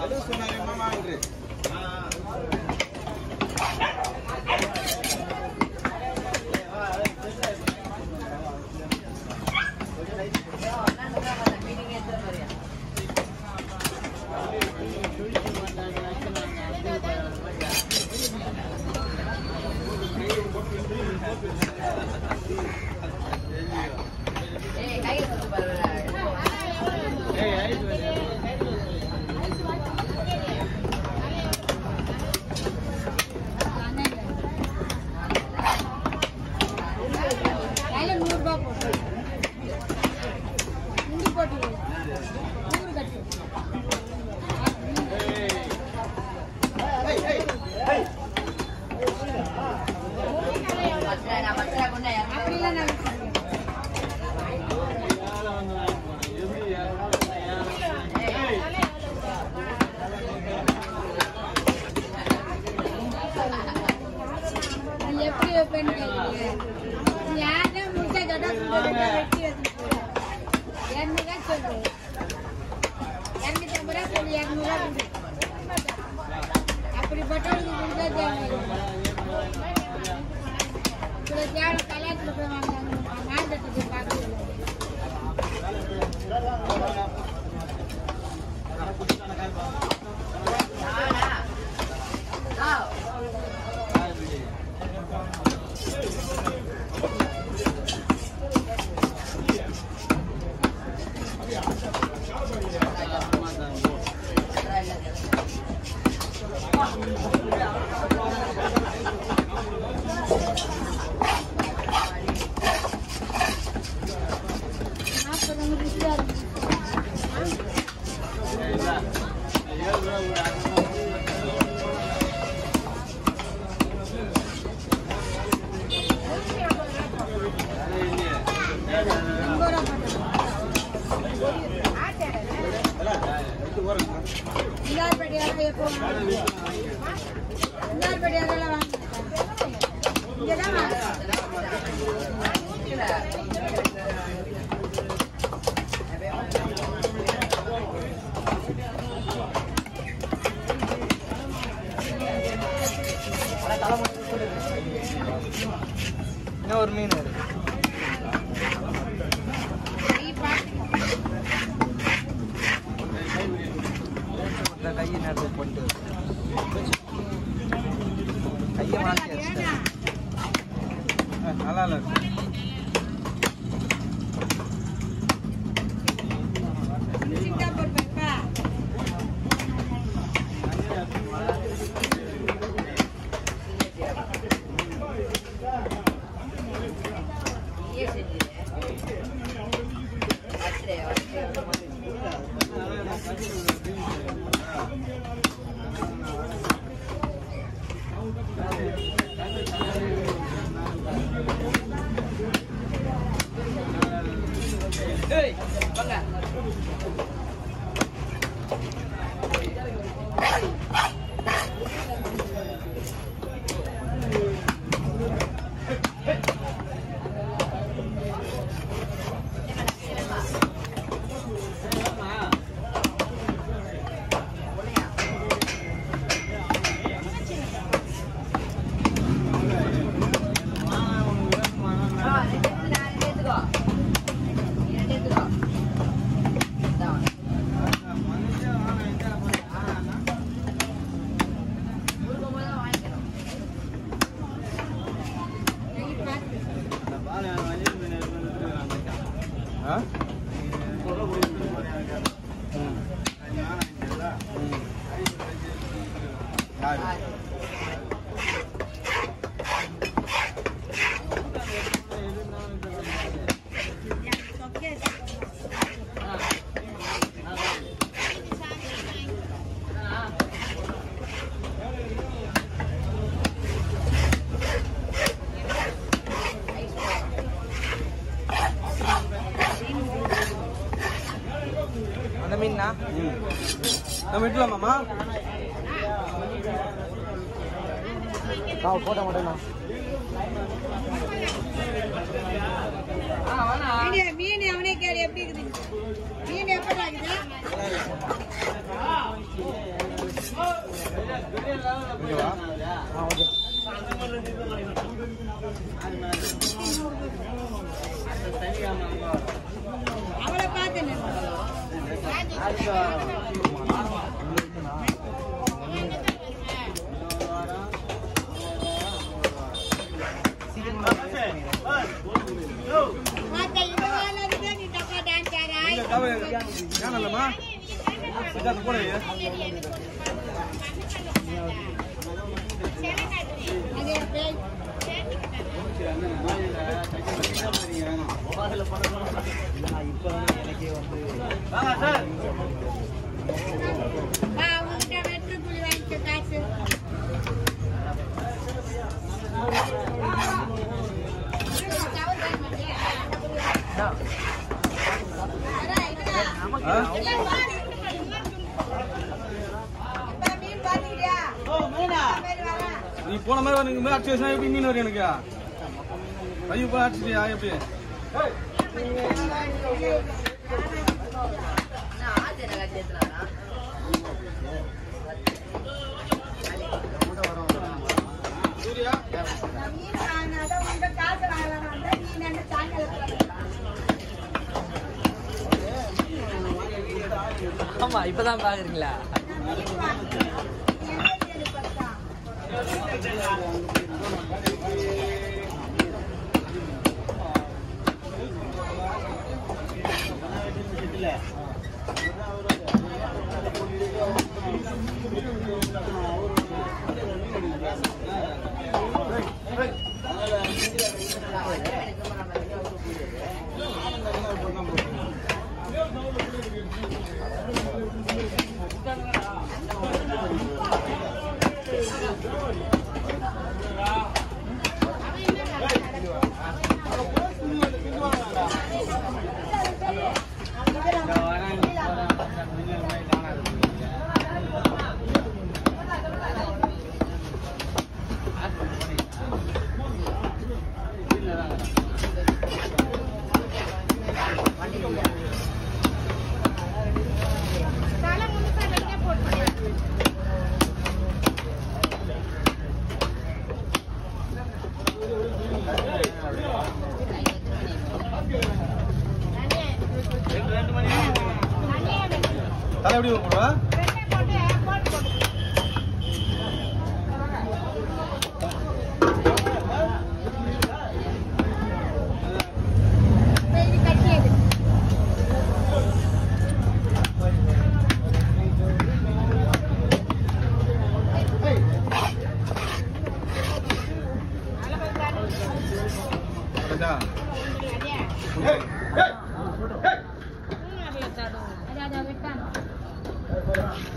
கையில நூறு ரூபாய் போட்டு முந்தி போட்டு நூறு கட்டு அப்படிலாம் நான் நீ எப்படி வைப்பேன்னு கேட்குறீங்க நீ யார்கிட்ட முடிச்சா கேட்டா சொல்லுங்க வெட்டி வச்சுட்டு இரநூறுவா சொல்லு இரநூத்தி ஐம்பது ரூபா சொல்லு இரநூறுவா கொடு அப்படிப்பட்டவனுக்கு கொடுத்தா தேவை சில தேவை கல்யாணத்தில் போய் வாங்கினாங்க மார்க்கெட்டுக்கு பார்க்கறது நாற்பது ருசியாக இருக்கு ஐம்பது ரூபா போட்டு இந்தார்படியாரெல்லாம் எப்போ வாங்க இந்தார்படியாரெல்லாம் வாங்க இங்கே தான் வாங்க இன்னும் ஒரு மீன் இருக்கு கை பார்த்து இந்த கையை நேரத்தை போட்டு கையை மாற்றி வச்சுட்டேன் ஆ, நல்லா இல்லை சிங்கப்பூர் பைப்பா கை பார்த்து ஆ யாரு அந்த மீன்னா நம்ம விட்டுலாமாம்மா ஆ போட்ட மாட்டேண்ணா மீன் மீன் அவனே கேளு எப்படி இருக்குது மீன் எப்படா இருக்குது மத்த இந்த வேலை இருந்தா நீ தப்பா டான்ஸ் ஆடுறா. இந்த கவை ஏன் இல்லம்மா சித்தார்த்த போட அது என் பேர். வா, உன்கிட்ட வெட்டு புளி வாங்கிக்க காசு. தவறு பண்ண மாட்டியா? அதான், இதுடா. ஆ? எல்லாம் பாரு. அப்பா, மீன் பாத்தீங்களா? பேர் வரேன். நீ போன மாதிரி வந்து மாதிரி அடிச்சு வச்சா எப்படி மீன் வரும் எனக்கு ஐயோ போய் அடிச்சிட்டியா எப்படி சூர்யா நான் மீன் வாங்கினாதான் உன்கிட்ட காசு வாங்கலாம்னு வந்தேன். நீ என்ன சாயங்காலம் ஆமா இப்பதான் பாக்குறீங்களா மீன் வாங்கினேன். நீ என்ன தேடி பார்த்தா? தலை முழுசா வெட்டியே போட்டுருக்கேன். தலை எப்படி போடுவா வெட்டை போட்டு போட்டு போட்டு. இப்ப இது கட்டியது. ராஜா அடியா. ஏய் ஏய் ஏய் அதான், அதான் வெட்டான்.